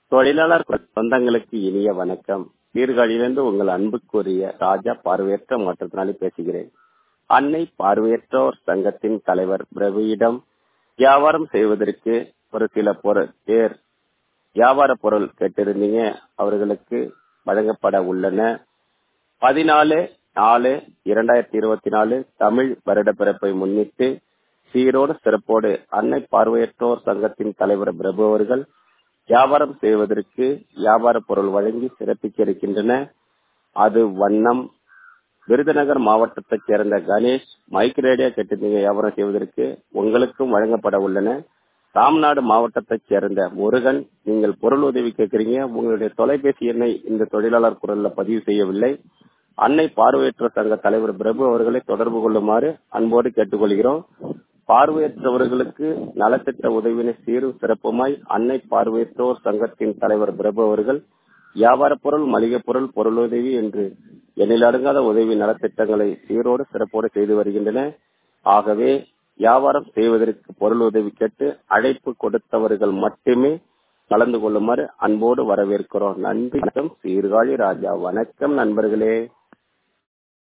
தொழிலாளர் சொந்தங்களுக்கு இனிய வணக்கம் சீர்காழியிலிருந்து உங்கள் அன்புக்குரிய ராஜா பார்வையற்ற மாற்றத்தினாலே பேசுகிறேன் அன்னை பார்வையற்றோர் சங்கத்தின் தலைவர் பிரபுவிடம் வியாபாரம் செய்வதற்கு ஒரு சில பொருள் பேர் வியாபார பொருள் கேட்டிருந்தீங்க அவர்களுக்கு வழங்கப்பட உள்ளன பதினாலு நாலு இரண்டாயிரத்தி இருபத்தி நாலு தமிழ் வருட பிறப்பை முன்னிட்டு சீரோடு சிறப்போடு அன்னை பார்வையற்றோர் சங்கத்தின் தலைவர் பிரபு அவர்கள் வியாபாரம் செய்வதற்கு வியாபார பொருள் வழங்கி சிறப்பிக்க இருக்கின்றன அது வண்ணம் விருதுநகர் மாவட்டத்தைச் சேர்ந்த கணேஷ் மைக் ரேடியோ கேட்டிருந்தீங்க வியாபாரம் செய்வதற்கு உங்களுக்கும் வழங்கப்பட உள்ளன ராம்நாடு மாவட்டத்தைச் சேர்ந்த முருகன் நீங்கள் பொருள் உதவி கேட்கிறீங்க உங்களுடைய தொலைபேசி எண்ணை இந்த தொழிலாளர் குரல்ல பதிவு செய்யவில்லை அன்னை பார்வையற்ற சங்க தலைவர் பிரபு அவர்களை தொடர்பு கொள்ளுமாறு அன்போடு கேட்டுக்கொள்கிறோம் பார்வையற்றவர்களுக்கு நலத்திட்ட உதவினை சீரும் சிறப்புமாய் அன்னை பார்வையற்றோர் சங்கத்தின் தலைவர் பிரபு அவர்கள் வியாபார பொருள் மளிகை பொருள் பொருளுதவி என்று எண்ணிலடங்காத உதவி நலத்திட்டங்களை சீரோடு சிறப்போடு செய்து வருகின்றன ஆகவே வியாபாரம் செய்வதற்கு பொருள் உதவி கேட்டு அழைப்பு கொடுத்தவர்கள் மட்டுமே கலந்து கொள்ளுமாறு அன்போடு வரவேற்கிறோம் நன்றி வணக்கம் சீர்காழி ராஜா வணக்கம் நண்பர்களே